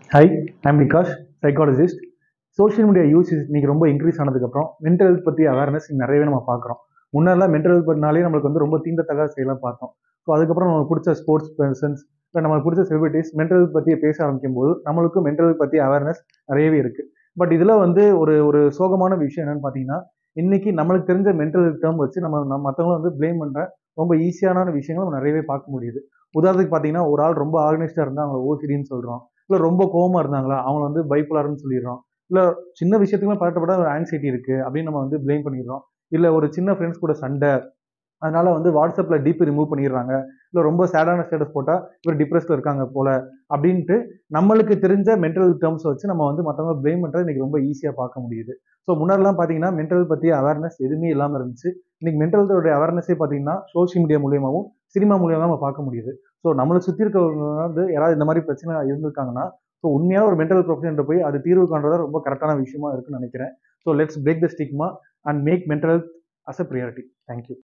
hi I'm Vikash psychologist social media use இன்னைக்கு ரொம்ப increase ஆனதுக்கப்புறம் மென்டல் ஹெல்த் பற்றி அவேர்னஸ் நிறையவே நம்ம பார்க்குறோம் முன்னெல்லாம் மென்டல் ஹெல்த் பற்றினாலே நம்மளுக்கு வந்து ரொம்ப தீண்டத்தகாத செயலாக பார்த்தோம் ஸோ அதுக்கப்புறம் நமக்கு பிடிச்ச ஸ்போர்ட்ஸ் பர்சன்ஸ் இல்லை நம்மளுக்கு பிடிச்ச செலிபிரிட்டிஸ் மென்டல் ஹெல்த் பற்றி பேச ஆரம்பிக்கும் போது நம்மளுக்கும் மென்டல் ஹெல்த் பற்றி அவேர்னஸ் நிறையவே இருக்குது பட் இதில் வந்து ஒரு ஒரு சோகமான விஷயம் என்னன்னு பார்த்தீங்கன்னா இன்னைக்கு நம்மளுக்கு தெரிஞ்ச மென்டல் ஹெல்த் டேர்ம் வச்சு நம்ம நம்ம மற்றவங்களும் வந்து ப்ளேம் பண்ணுற ரொம்ப ஈஸியான விஷயங்கள் நம்ம நிறையவே பார்க்க முடியுது உதாரணத்துக்கு பார்த்தீங்கன்னா ஒரு ஆள் ரொம்ப ஆர்கனைஸ்டாக இருந்தால் அவங்கள ஓசிடின்னு சொல்கிறோம் இல்லை ரொம்ப கோவமா இருந்தாங்களா அவங்கள வந்து பைப்புலார்னு சொல்லிடுறோம் இல்லை சின்ன விஷயத்துக்குலாம் பழக்கப்பட ஒரு ஆங்ஸைட்டி இருக்குது அப்படின்னு நம்ம வந்து ப்ளேம் பண்ணிடுறோம் இல்லை ஒரு சின்ன ஃப்ரெண்ட்ஸ் கூட சண்டை அதனால வந்து வாட்ஸ்அப்பில் டிபி ரிமூவ் பண்ணிடுறாங்க இல்லை ரொம்ப சேடான ஸ்டேட்டஸ் போட்டால் இவர் டிப்ரெஸ்ல இருக்காங்க போல அப்படின்ட்டு நம்மளுக்கு தெரிஞ்ச மென்டல் டேர்ம்ஸ் வச்சு நம்ம வந்து மற்றவங்க ப்ளேம் பண்ணுறது இன்னைக்கு ரொம்ப ஈஸியாக பார்க்க முடியுது ஸோ முன்னாடிலாம் பார்த்தீங்கன்னா மென்டல் பற்றி அவேர்னஸ் எதுவுமே இல்லாமல் இருந்துச்சு இன்னைக்கு மென்டல் ஹெல்த்தோட அவேர்னஸே பார்த்தீங்கன்னா சோஷியல் மீடியா மூலியமாகவும் சினிமா மூலியமாக நம்ம பார்க்க முடியுது ஸோ நம்மளை சுற்றி இருக்கவங்க வந்து யாராவது இந்த மாதிரி பிரச்சனை இருந்திருக்காங்கன்னா ஸோ உண்மையான ஒரு மென்டல் ப்ரொஃபஷன் போய் அது தீர்வு காண்றதா ரொம்ப கரெக்டான விஷயமா இருக்குன்னு நினைக்கிறேன் so let's break the stigma and make mental health as a priority thank you